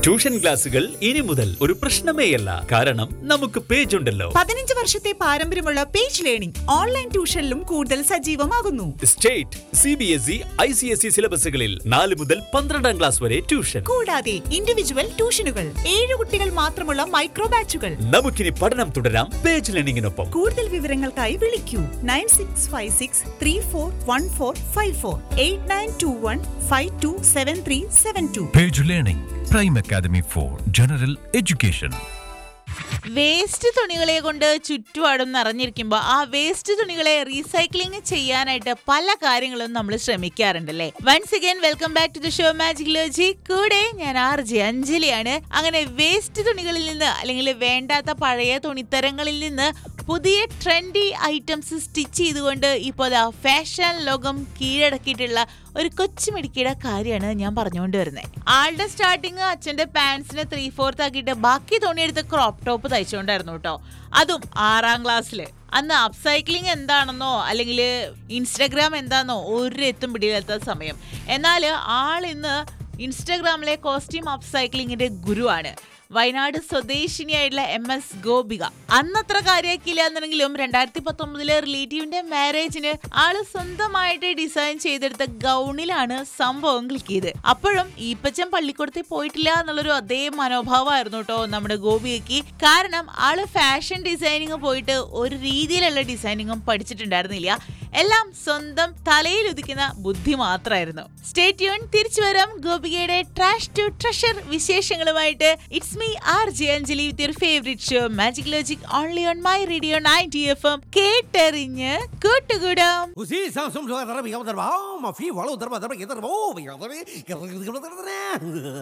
Tuition ക്ലാസുകൾ ഇനി മുതൽ ഒരു പ്രശ്നമേയല്ല കാരണം നമുക്ക് പേജ് ഉണ്ടല്ലോ പതിനഞ്ച് വർഷത്തെ പാരമ്പര്യമുള്ള പേജ് ലേണിംഗ് ഓൺലൈൻ ട്യൂഷനിലും കൂടുതൽ സജീവമാകുന്നു state C B S E I C S E സിലബസുകളിൽ നാല് മുതൽ പന്ത്രണ്ടാം ക്ലാസ് വരെ ട്യൂഷൻ കൂടാതെ ഇൻഡിവിജ്വൽ ട്യൂഷനുകൾ ഏഴ് കുട്ടികൾ മാത്രമുള്ള മൈക്രോ ബാച്ചുകൾ നമുക്കിനി പഠനം തുടരാം പേജ് ലേണിംഗിനൊപ്പം കൂടുതൽ വിവരങ്ങൾക്കായി വിളിക്കൂ nine six five six three four one four five four eight nine two one five two seven three seven two Page Learning, Prime Academy for General Education. Waste തുണികളെ കൊണ്ട് ചുറ്റുപാടും നിറഞ്ഞിരിക്കുമ്പോൾ ആ വേസ്റ്റ് തുണികളെ റീസൈക്ലിംഗ് ചെയ്യാനായിട്ട് പല കാര്യങ്ങളും നമ്മൾ ശ്രമിക്കാറുണ്ടല്ലേ once again welcome back to the show magic logic കൂടെ ഞാൻ ആർ ജെ അഞ്ജലിയാണ് അങ്ങനെ വേസ്റ്റ് തുണികളിൽ നിന്ന് അല്ലെങ്കിൽ വേണ്ടാത്ത പഴയ തുണിത്തരങ്ങളിൽ നിന്ന് പുതിയ ട്രെൻഡി ഐറ്റംസ് സ്റ്റിച്ച് ചെയ്തുകൊണ്ട് ഇപ്പോൾ ഫാഷൻ ലോകം കീഴടക്കിയിട്ടുള്ള ഒരു കൊച്ചുമിടുക്കിയുടെ കാര്യമാണ് ഞാൻ പറഞ്ഞുകൊണ്ട് വരുന്നത് ആളുടെ സ്റ്റാർട്ടിങ് അച്ഛന്റെ പാൻസിന് ത്രീ ഫോർത്ത് ആക്കിയിട്ട് ബാക്കി തുണിയെടുത്ത് ക്രോപ്പ് ടോപ്പ് തയ്ച്ചുകൊണ്ടായിരുന്നു കേട്ടോ അതും ആറാം ക്ലാസ്സിൽ അന്ന് അപ്സൈക്ലിംഗ് എന്താണെന്നോ അല്ലെങ്കിൽ ഇൻസ്റ്റഗ്രാം എന്താണെന്നോ ഒരു എത്തും പിടിയിലെത്ത സമയം എന്നാൽ ആൾ ഇന്ന് ഇൻസ്റ്റഗ്രാമിലെ കോസ്റ്റ്യൂം അപ്സൈക്ലിങ്ങിന്റെ ഗുരുവാണ് വയനാട് സ്വദേശിനിയായിട്ടുള്ള എം എസ് ഗോപിക അന്നത്ര കാര്യമാക്കിയില്ല എന്നുണ്ടെങ്കിലും രണ്ടായിരത്തി പത്തൊമ്പതിലെ റിലേറ്റീവിന്റെ മാരേജിന് ആള് സ്വന്തമായിട്ട് ഡിസൈൻ ചെയ്തെടുത്ത ഗൗണിലാണ് സംഭവം ക്ലിക്ക് ചെയ്ത് അപ്പോഴും ഈപ്പച്ചൻ പള്ളിക്കൂടത്തിൽ പോയിട്ടില്ല എന്നുള്ളൊരു അതേ മനോഭാവമായിരുന്നു കേട്ടോ നമ്മുടെ ഗോപികയ്ക്ക് കാരണം ആള് ഫാഷൻ ഡിസൈനിങ് പോയിട്ട് ഒരു രീതിയിലുള്ള ഡിസൈനിങ്ങും പഠിച്ചിട്ടുണ്ടായിരുന്നില്ല എല്ലാം സ്വന്തം തലയിൽ ഉദിക്കുന്ന ബുദ്ധി മാത്രമായിരുന്നു സ്റ്റേ ട്യൂൺ തിരിച്ചു വരാം ഗോപികയുടെ ട്രാഷ് ടു ട്രഷർ വിശേഷങ്ങളുമായിട്ട് it's me R J Anjali with your favourite show magic logic only on my radio ninety F M കേട്ടെറിഞ്ഞ് കൂട്ടുകൂടാം Усі сам сум жова дарби я дарба, ма фі валу дарба дарба я дарба, я дарби, я дарби.